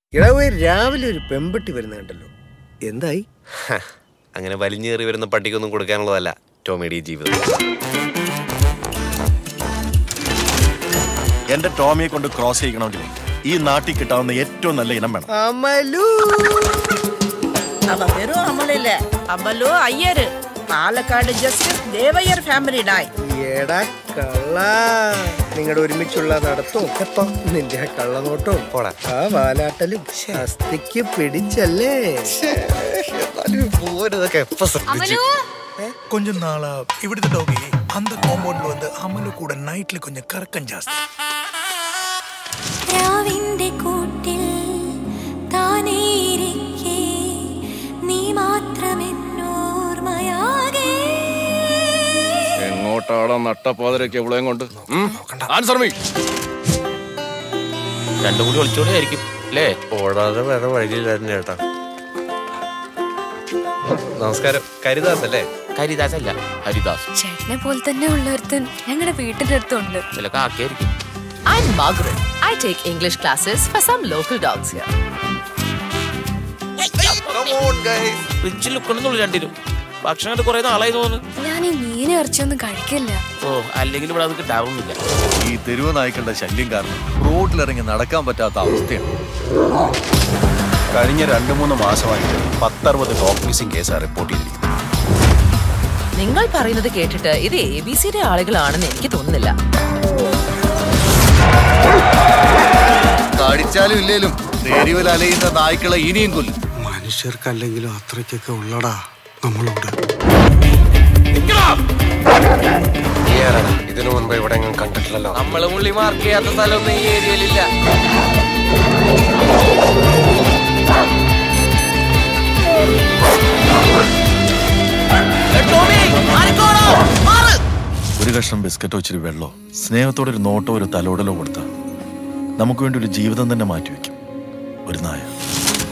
ഇളവ് രാവിലെ ഒരു പെമ്പട്ടി വരുന്ന കണ്ടല്ലോ എന്തായി ഹ, അങ്ങനെ വലിഞ്ഞേറി വരുന്ന പട്ടിക്കൊന്നും കൊടുക്കാനുള്ളതല്ല ടോമിയുടെ ഈ ജീവിതം എന്റെ ടോമിയെ കൊണ്ട് ക്രോസ് ചെയ്യിക്കണമെങ്കിൽ ഈ നാട്ടിൽ കിട്ടാവുന്ന ഏറ്റവും നല്ല ഇനം വേണം അമലു அவ வெறும் அமல் இல்ல அமலு ஐயரு പാലക്കാട് ജസ്റ്റിസ് ദേവയ്യർ ഫാമിലി ഡായ് എടാ കള്ള നിങ്ങളുടെ ഒരുമിച്ചുള്ള നടത്തവും എപ്പം നിന്റെ ആ കള്ളനോട്ടവും പോടാ. ആ വാലാട്ടലും അസ്ഥിക്ക് പിടിച്ചല്ലേ പോരതൊക്കെ എപ്പോ ശ്രദ്ധിച്ചു கொஞ்சம் நாளா இவிடுத்த டோகி அந்த காம்பவுண்ட்ல வந்து அமலு கூட நைட்ல கொஞ்சம் கறக்கம் ஜாஸ்தி രാവിന്റെ കൂട്ടിൽ താനേ ഇരിക്കെ നീ മാത്രമെന്നോർമയാകെ എങ്ങോട്ടാടാ നട്ടപ്പാതിരൊക്കെ ഇവിടെയും കൊണ്ട് ആൻസർ മീ രണ്ടും കൂടി ഒളിച്ചോടെയായിരിക്കും അല്ലേ ഓടാതെ വേറെ വഴിയില്ലായിരുന്നു ചേട്ടാ നമസ്കാരം കരിദാസ് അല്ലേ ഹരിദാസ് അല്ല ഹരിദാസ് ചേട്ടനെ പോലെ തന്നെ ഉള്ള ഒരുത്തൻ ഞങ്ങളുടെ വീട്ടിന്റെ അടുത്തുണ്ട് ചില കാക്കയായിരിക്കും I'm Margaret. I take English classes for some local dogs here. ഫ്രിഡ്ജിൽ ലുക്കണമെന്നുള്ളു രണ്ടിനും ഭക്ഷണം കണ്ട് കുറെ നാളായി തോന്നുന്നു ഞാൻ ഈ മീൻ ഇറച്ചിയൊന്നും കഴിക്കില്ല ഓ അല്ലെങ്കിൽ ഇവിടെ അത് കിട്ടാവുന്നില്ല ഈ തെരുവ് നായ്ക്കളുടെ ശല്യം കാരണം റോഡിലിറങ്ങി നടക്കാൻ പറ്റാത്ത അവസ്ഥയാണ് കഴിഞ്ഞ രണ്ടു മൂന്ന് മാസമായിട്ട് പത്തറുപത് ഡോഗ് മിസ്സിംഗ് കേസാണ് റിപ്പോർട്ട് ചെയ്തിരിക്കുന്നത് നിങ്ങൾ പറയുന്നത് കേട്ടിട്ട് ഇത് എ ബി സിയുടെ ആളുകളാണെന്ന് എനിക്ക് തോന്നുന്നില്ല കടിച്ചാലും ഇല്ലേലും തെരുവിൽ അലയുന്ന നായ്ക്കളെ ഇനിയും കൊല്ലും മനുഷ്യർക്കല്ലെങ്കിലും അത്രയ്ക്കൊക്കെ ഉള്ളടാ നമ്മളോട് ഇതിനു മുൻപ് ഇവിടെ കണ്ടിട്ടില്ലല്ലോ നമ്മള് മുള്ളി മാർക്ക് ചെയ്യാത്ത സ്ഥലമൊന്നും ഈ ഏരിയയിലില്ല ഒരു കഷ്ണം ബിസ്ക്കറ്റോ ഇച്ചിരി വെള്ളോ സ്നേഹത്തോടെ ഒരു നോട്ടോ ഒരു തലോടലോ കൊടുത്ത നമുക്ക് വേണ്ടി ഒരു ജീവിതം തന്നെ മാറ്റിവെക്കും ഒരു നായ